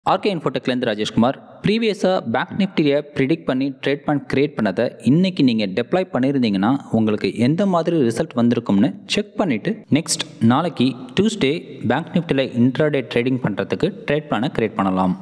RK இன்ஃபோடெக்லேருந்து Rajeshkumar ப்ரீவியஸாக bank நிஃப்டியை predict பண்ணி ட்ரேட் பண்ண க்ரியேட் பண்ணதை இன்றைக்கி நீங்கள் டெப்ளாய் பண்ணியிருந்தீங்கன்னா உங்களுக்கு எந்த மாதிரி ரிசல்ட் வந்திருக்கும்னு செக் பண்ணிவிட்டு நெக்ஸ்ட் நாளைக்கு டியூஸ்டே பேங்க் நிஃப்டியில் இன்ட்ராடே ட்ரேடிங் பண்ணுறதுக்கு ட்ரேட் பிளானை க்ரியேட் பண்ணலாம்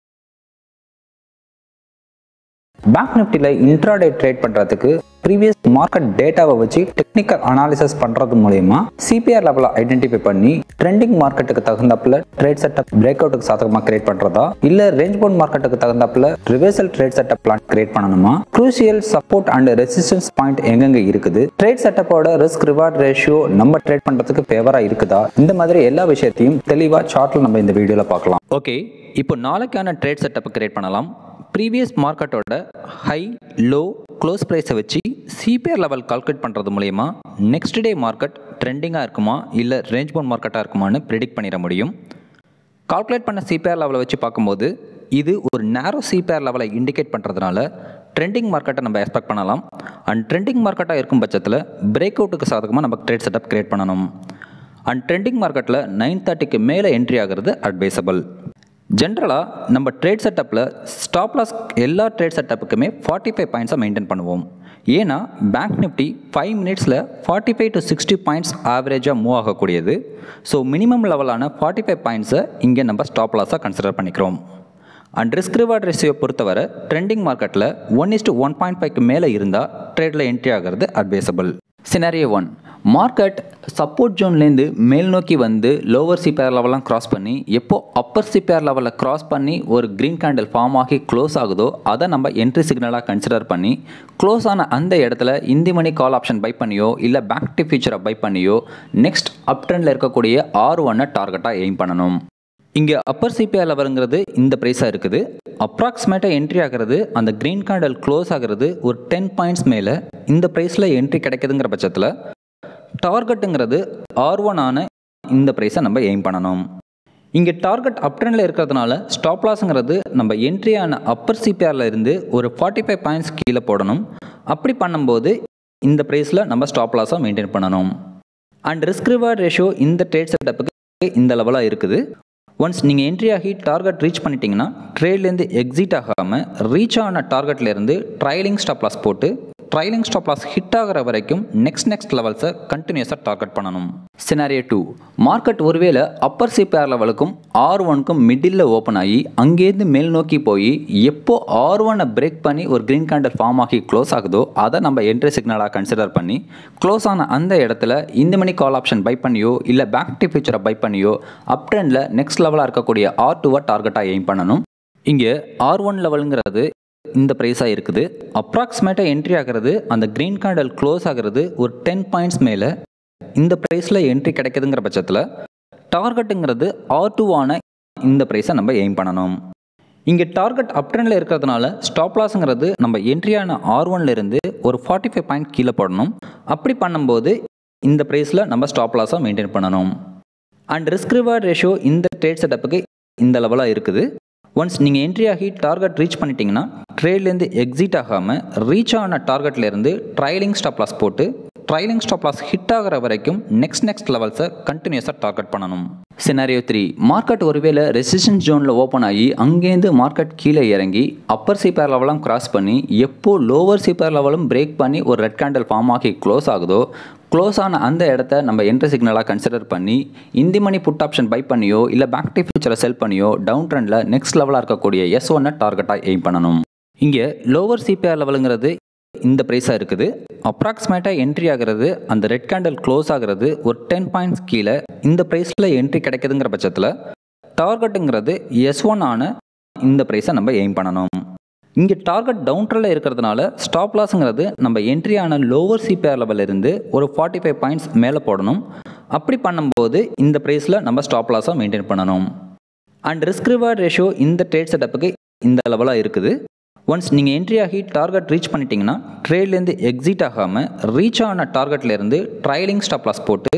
பேங்க் நிஃப்டியில் இன்ட்ராடே ட்ரேட் பண்ணுறதுக்கு ப்ரீவியஸ் மார்க்கெட் டேட்டாவை வச்சு டெக்னிக்கல் அனாலிசிஸ் பண்ணுறது மூலயமா சிபிஆர் லெவலை ஐடென்டிஃபை பண்ணி ட்ரெண்டிங் மார்க்கெட்டுக்கு தகுந்தாப்புல ட்ரேட் செட்டப் பிரேக் அவுட்டுக்கு சாதகமாக கிரியேட் பண்ணுறதா இல்லை ரேஞ்ச் பவுண்ட் மார்க்கெட்டுக்கு தகுந்தாப்புல reversal trade setup plan create பண்ணணுமா crucial support and resistance point எங்கெங்க இருக்குது ட்ரேட் செட்டப்போட ரிஸ்க் ரிவார்ட் ரேஷியோ நம்ம ட்ரேட் பண்ணுறதுக்கு ஃபேவராக இருக்குதா இந்த மாதிரி எல்லா விஷயத்தையும் தெளிவாக சார்ட்டில் நம்ம இந்த வீடியோவில் பார்க்கலாம் ஓகே இப்போ நாளைக்கான ட்ரேட் செட்டப் கிரியேட் பண்ணலாம் ப்ரீவியஸ் மார்க்கெட்டோட ஹை லோ க்ளோஸ் ப்ரைஸை வச்சு சிபிஆர் லெவல் கால்குலேட் பண்ணுறது மூலயமா நெக்ஸ்ட் டே மார்க்கெட் ட்ரெண்டிங்காக இருக்குமா இல்லை ரேஞ்ச் பவுண்ட் மார்க்கெட்டாக இருக்குமான்னு ப்ரிடிக்ட் பண்ணிட முடியும் கால்குலேட் பண்ண சிபிஆர் லெவலை வச்சு பார்க்கும்போது இது ஒரு நேரோ சிபிஆர் லெவலை இண்டிகேட் பண்ணுறதுனால ட்ரெண்டிங் மார்க்கெட்டை நம்ம எக்ஸ்பெக்ட் பண்ணலாம் அண்ட் ட்ரெண்டிங் மார்க்கெட்டாக இருக்கும் பட்சத்தில் பிரேக் அவுட்டுக்கு சாதகமாக நம்ம ட்ரேட் செட்டப் கிரியேட் பண்ணணும் அண்ட் ட்ரெண்டிங் மார்க்கெட்டில் நைன் தேர்ட்டிக்கு மேலே என்ட்ரி ஆகிறது அட்வைசபிள் ஜென்ரலாக நம்ம ட்ரேட் செட்டப்பில் ஸ்டாப் லாஸ் எல்லா ட்ரேட் செட்டப்புக்குமே ஃபார்ட்டி ஃபைவ் பாயிண்ட்ஸை மெயின்டைன் பண்ணுவோம் ஏன்னா பேங்க் நிஃப்டி ஃபைவ் மினிட்ஸில் forty five to sixty points ஆவரேஜாக மூவ் ஆகக்கூடியது ஸோ மினிமம் லெவலான ஃபார்ட்டி ஃபைவ் பாயிண்ட்ஸை இங்கே நம்ம ஸ்டாப் லாஸாக கன்சிடர் பண்ணிக்கிறோம் அண்ட் ரிஸ்க் ரிவார்ட் ரேஷியோ பொறுத்தவரை ட்ரெண்டிங் மார்க்கெட்டில் ஒன் இஸ்டு ஒன் பாயிண்ட் ஃபைவ்க்கு மேலே இருந்தால் ட்ரேடில் என்ட்ரி ஆகிறது advisable scenario one market support ஜோன்லேருந்து மேல் நோக்கி வந்து லோவர் சிபிஆர் லெவலாம் கிராஸ் பண்ணி எப்போ அப்பர் சிபிஆர் லெவலில் கிராஸ் பண்ணி ஒரு க்ரீன் கேண்டில் ஃபார்ம் ஆகி க்ளோஸ் ஆகுதோ அதை நம்ம என்ட்ரி சிக்னலாக கன்சிடர் பண்ணி க்ளோஸ் ஆன அந்த இடத்துல in the money call option buy பண்ணியோ இல்லை பேங்க் டி ஃபியூச்சரை பை பண்ணியோ நெக்ஸ்ட் அப் ட்ரெண்டில் இருக்கக்கூடிய ஆர் ஒன்னை டார்கெட்டாக எய்ம் பண்ணணும் இங்கே அப்பர் சிபிஆர் லெவலுங்கிறது இந்த ப்ரைஸாக இருக்குது அப்ராக்சிமேட்டாக என்ட்ரி ஆகிறது அந்த க்ரீன் கேண்டல் க்ளோஸ் ஆகிறது ஒரு டென் பாயிண்ட்ஸ் மேலே இந்த ப்ரைஸில் என்ட்ரி கிடைக்குதுங்கிற பட்சத்தில் டார்கெட்டுங்கிறது ஆர் ஒன் ஆன இந்த ப்ரைஸை நம்ம எய்ம் பண்ணணும் இங்கே டார்கெட் அப்ட்ரெண்டில் இருக்கிறதுனால ஸ்டாப் லாஸுங்கிறது நம்ம என்ட்ரி ஆன அப்பர் சிபிஆரில் இருந்து ஒரு ஃபார்ட்டி ஃபைவ் பாயிண்ட்ஸ் கீழே போடணும் அப்படி பண்ணும்போது இந்த ப்ரைஸில் நம்ம ஸ்டாப் லாஸாக மெயின்டைன் பண்ணணும் அண்ட் ரிஸ்க் ரிவார்ட் ரேஷியோ இந்த ட்ரேட் செட்டப்புக்கு இந்த லெவலாக இருக்குது ஒன்ஸ் நீங்கள் என்ட்ரி ஆகி டார்கெட் ரீச் பண்ணிட்டீங்கன்னா ட்ரேட்லேருந்து எக்ஸிட் ஆகாமல் ரீச் ஆன டார்கெட்லேருந்து ட்ரைலிங் ஸ்டாப் லாஸ் போட்டு ட்ரைலிங் ஸ்டாப் லாஸ் ஹிட் ஆகிற வரைக்கும் நெக்ஸ்ட் நெக்ஸ்ட் லெவல்ஸை கண்டினியூஸாக டார்கெட் பண்ணணும் சினாரியோ டூ மார்க்கெட் ஒருவேளை அப்பர் சிபிஆர் லெவலுக்கும் ஆர் ஒனுக்கும் மிடில் ஓப்பன் ஆகி அங்கேருந்து மேல் நோக்கி போய் எப்போ ஆர் ஒனை பிரேக் பண்ணி ஒரு க்ரீன் கேண்டல் ஃபார்ம் ஆகி க்ளோஸ் ஆகுதோ அதை நம்ம என்ட்ரி சிக்னலாக கன்சிடர் பண்ணி க்ளோஸ் ஆன அந்த இடத்துல இந்த மணி கால் ஆப்ஷன் பை பண்ணியோ இல்லை பேங்க் டி ஃபியூச்சரை பை பண்ணியோ அப் ட்ரெண்டில் நெக்ஸ்ட் லெவலாக இருக்கக்கூடிய ஆர் டூவை டார்கெட்டாக எய்ம் பண்ணணும் இங்கே ஆர் ஒன் லெவலுங்கிறது இந்த ப்ரைஸாக இருக்குது அப்ராக்சிமேட்டாக என்ட்ரி ஆகிறது அந்த க்ரீன் கேண்டல் க்ளோஸ் ஆகிறது ஒரு டென் பாயிண்ட்ஸ் மேலே இந்த ப்ரைஸில் என்ட்ரி கிடைக்குதுங்கிற பட்சத்தில் டார்கெட்டுங்கிறது ஆர் டூவான இந்த ப்ரைஸை நம்ம எய்ம் பண்ணணும் இங்கே டார்கெட் அப்ட்ரெண்டில் இருக்கிறதுனால ஸ்டாப் லாஸுங்கிறது நம்ம என்ட்ரியான ஆர் ஒன்லேருந்து ஒரு ஃபார்ட்டி ஃபைவ் பாயிண்ட் கீழே போடணும் அப்படி பண்ணும்போது இந்த ப்ரைஸில் நம்ம ஸ்டாப் லாஸாக மெயின்டைன் பண்ணணும் அண்ட் ரிஸ்க் ரிவார்ட் ரேஷியோ இந்த ட்ரேட் செட்டப்புக்கு இந்த லெவலாக இருக்குது ஒன்ஸ் நீங்கள் என்ட்ரி ஆகி டார்கெட் ரீச் பண்ணிட்டீங்கன்னா ட்ரேட்லேருந்து எக்ஸிட் ஆகாமல் ரீச் ஆன டார்கெட்லேருந்து ட்ரைலிங் ஸ்டாப் லாஸ் போட்டு ட்ரைலிங் ஸ்டாப் லாஸ் ஹிட் ஆகிற வரைக்கும் நெக்ஸ்ட் நெக்ஸ்ட் லெவல்ஸை கண்டினியூஸாக டார்கெட் பண்ணணும் சினாரியோ த்ரீ மார்க்கெட் ஒருவேளை ரெசிஸ்டன்ஸ் ஜோனில் ஓப்பன் ஆகி அங்கேருந்து மார்க்கெட் கீழே இறங்கி அப்பர் சிபிஆர் லெவலாம் கிராஸ் பண்ணி எப்போ லோவர் சிபிஆர் லெவலும் பிரேக் பண்ணி ஒரு ரெட் கேண்டல் ஃபார்ம் ஆகி க்ளோஸ் ஆகுதோ க்ளோஸ் ஆன அந்த இடத்த நம்ம என்ட்ரி சிக்னலாக கன்சிடர் பண்ணி in the money put option buy பண்ணியோ இல்லை பேங்க் டி ஃபியூச்சரை செல் பண்ணியோ டவுன் ட்ரெண்டில் நெக்ஸ்ட் லெவலாக இருக்கக்கூடிய எஸ் ஒன்னை டார்கெட்டாக எய்ம் பண்ணணும் இங்கே லோவர் சிபிஆர் லெவலுங்கிறது இந்த ப்ரைஸாக இருக்குது அப்ராக்சிமேட்டாக என்ட்ரி ஆகிறது அந்த ரெட் கேண்டல் க்ளோஸ் ஆகிறது ஒரு டென் பாயிண்ட்ஸ் கீழே இந்த ப்ரைஸில் என்ட்ரி கிடைக்குதுங்கிற பட்சத்தில் டார்கெட்டுங்கிறது எஸ் ஒன் ஆன இந்த ப்ரைஸை நம்ம எய்ம் பண்ணணும் இங்கே டார்கெட் டவுன்ட்ரில் இருக்கிறதுனால ஸ்டாப் லாஸுங்கிறது நம்ம என்ட்ரி ஆன லோவர் சிபிஆர் லெவலிருந்து ஒரு ஃபார்ட்டி ஃபைவ் பாயிண்ட்ஸ் மேலே போடணும் அப்படி பண்ணும்போது இந்த ப்ரைஸில் நம்ம ஸ்டாப் லாஸாக மெயின்டைன் பண்ணணும் அண்ட் ரிஸ்க் ரிவார்ட் ரேஷியோ இந்த ட்ரேட் செட்டப்புக்கு இந்த லெவலாக இருக்குது ஒன்ஸ் நீங்கள் என்ட்ரி ஆகி டார்கெட் ரீச் பண்ணிட்டீங்கன்னா ட்ரேட்லேருந்து எக்ஸிட் ஆகாமல் ரீச் ஆன டார்கெட்லேருந்து ட்ரைலிங் ஸ்டாப் லாஸ் போட்டு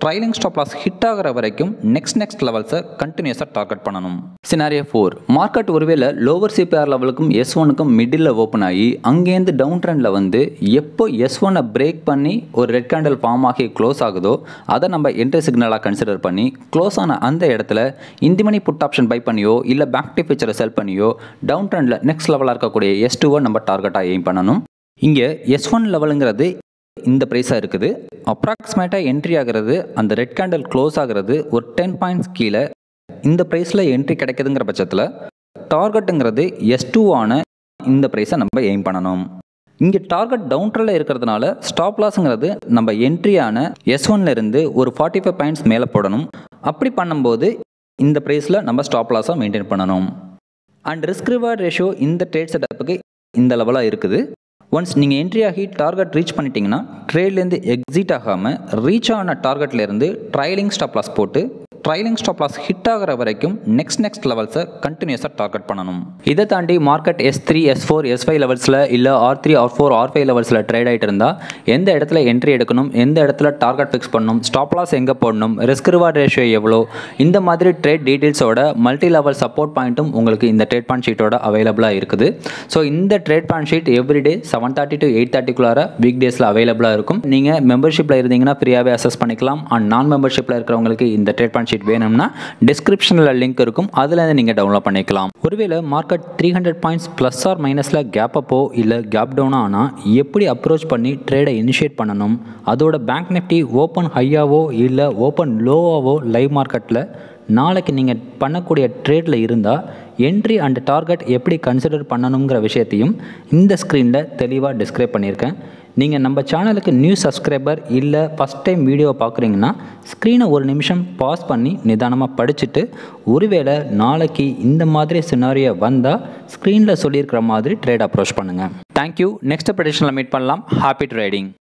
ட்ரைலிங் ஸ்டாப் லாஸ் ஹிட் ஆகிற வரைக்கும் நெக்ஸ்ட் நெக்ஸ்ட் லெவல்ஸை கண்டினியூஸாக டார்கெட் பண்ணணும் சினாரியோ ஃபோர் மார்க்கெட் ஒருவேளை லோவர் சிபிஆர் லெவலுக்கும் எஸ் ஒனுக்கும் மிடில் ஓப்பன் ஆகி அங்கேருந்து டவுன் ட்ரெண்டில் வந்து எப்போ எஸ் ஒனை பிரேக் பண்ணி ஒரு ரெட் கேண்டல் ஃபார்ம் ஆகி க்ளோஸ் ஆகுதோ அதை நம்ம என்ட்ரி சிக்னலாக கன்சிடர் பண்ணி க்ளோஸ் ஆன அந்த இடத்துல இந்த மணி புட் ஆப்ஷன் பை பண்ணியோ இல்லை பேக் டி ஃபீச்சரை செல் பண்ணியோ டவுன் ட்ரெண்டில் நெக்ஸ்ட் லெவலாக இருக்கக்கூடிய எஸ் டூவை நம்ம டார்கெட்டாக எய்ம் பண்ணணும் இங்கே எஸ் ஒன் லெவலுங்கிறது இந்த ப்ரைஸாக இருக்குது அப்ராக்சிமேட்டாக என்ட்ரி ஆகிறது அந்த ரெட் கேண்டல் க்ளோஸ் ஆகிறது ஒரு டென் பாயிண்ட்ஸ் கீழே இந்த ப்ரைஸில் என்ட்ரி கிடைக்குதுங்கிற பட்சத்தில் டார்கெட்டுங்கிறது எஸ் ஆன இந்த ப்ரைஸை நம்ம எய்ம் பண்ணணும் இங்கே டார்கெட் டவுன்ட்ரில் இருக்கிறதுனால ஸ்டாப் லாஸுங்கிறது நம்ம என்ட்ரியான எஸ் இருந்து ஒரு ஃபார்ட்டி ஃபைவ் பாயிண்ட்ஸ் மேலே போடணும் அப்படி பண்ணும்போது இந்த ப்ரைஸில் நம்ம ஸ்டாப் லாஸாக மெயின்டைன் பண்ணணும் அண்ட் ரிஸ்க் ரிவார்ட் ரேஷியோ இந்த ட்ரேட் செட்டப்புக்கு இந்த லெவலாக இருக்குது ஒன்ஸ் நீங்கள் என்ட்ரி ஆகி டார்கெட் ரீச் பண்ணிட்டீங்கன்னா ட்ரேட்லேருந்து எக்ஸிட் ஆகாமல் ரீச் ஆன டார்கெட்லேருந்து ட்ரைலிங் ஸ்டாப் லாஸ் போட்டு ட்ரைலிங் ஸ்டாப் லாஸ் ஹிட் ஆகிற வரைக்கும் நெக்ஸ்ட் நெக்ஸ்ட் லெவல்ஸை கண்டினியூஸாக டார்கெட் பண்ணணும் இதை தாண்டி market S three S four S five லெவல்ஸில் இல்லை R three R four R five லெவல்ஸில் ட்ரேட் ஆகிட்டு இருந்தால் எந்த இடத்துல என்ட்ரி எடுக்கணும் எந்த இடத்துல டார்கெட் ஃபிக்ஸ் பண்ணணும் ஸ்டாப் லாஸ் எங்கே போடணும் ரிஸ்க் ரிவார்ட் ரேஷியோ எவ்வளோ இந்த மாதிரி ட்ரேட் டீட்டெயில்ஸோட மல்டி லெவல் சப்போர்ட் பாயிண்ட்டும் உங்களுக்கு இந்த ட்ரேட் பாயிண்ட் ஷீட்டோட அவைலபிளாக இருக்குது ஸோ இந்த trade point sheet everyday seven thirty to eight தேர்ட்டிக்குள்ளார வீக் டேஸில் அவைலபிளாக இருக்கும் நீங்கள் மெம்பர்ஷிப்பில் இருந்தீங்கன்னா ஃப்ரீயாகவே அசஸ் பண்ணிக்கலாம் அண்ட் நான் மெம்பர்ஷிப்பில் இருக்கிறவங்களுக்கு இந்த ட்ரேட் பாயிண்ட் ஷீட் வேணும்னா டிஸ்கிரிப்ஷனில் லிங்க் இருக்கும் அதுலேருந்து நீங்கள் டவுன்லோட் பண்ணிக்கலாம் ஒருவேளை market three hundred points plus or மைனஸில் கேப் அப்போ இல்லை கேப் டவுனாக ஆனால் எப்படி அப்ரோச் பண்ணி ட்ரேடை இனிஷியேட் பண்ணணும் அதோட பேங்க் நிஃப்டி ஓப்பன் ஹையாவோ இல்லை ஓப்பன் லோவாவோ லைவ் மார்க்கெட்டில் நாளைக்கு நீங்கள் பண்ணக்கூடிய ட்ரேடில் இருந்தால் என்ட்ரி அண்ட் டார்கெட் எப்படி கன்சிடர் பண்ணணுங்கிற விஷயத்தையும் இந்த ஸ்க்ரீனில் தெளிவாக டிஸ்கிரைப் பண்ணியிருக்கேன் நீங்கள் நம்ம சேனலுக்கு நியூ சப்ஸ்கிரைபர் இல்லை ஃபஸ்ட் டைம் வீடியோவை பார்க்குறீங்கன்னா ஸ்க்ரீனை ஒரு நிமிஷம் பாஸ் பண்ணி நிதானமாக படிச்சுட்டு ஒருவேளை நாளைக்கு இந்த மாதிரி சினாரியோ வந்தால் ஸ்க்ரீனில் சொல்லியிருக்கிற மாதிரி ட்ரேட் அப்ரோச் பண்ணுங்கள் தேங்க்யூ நெக்ஸ்ட் ப்ரெடிஷனில் மீட் பண்ணலாம் ஹாப்பி ட்ரேடிங்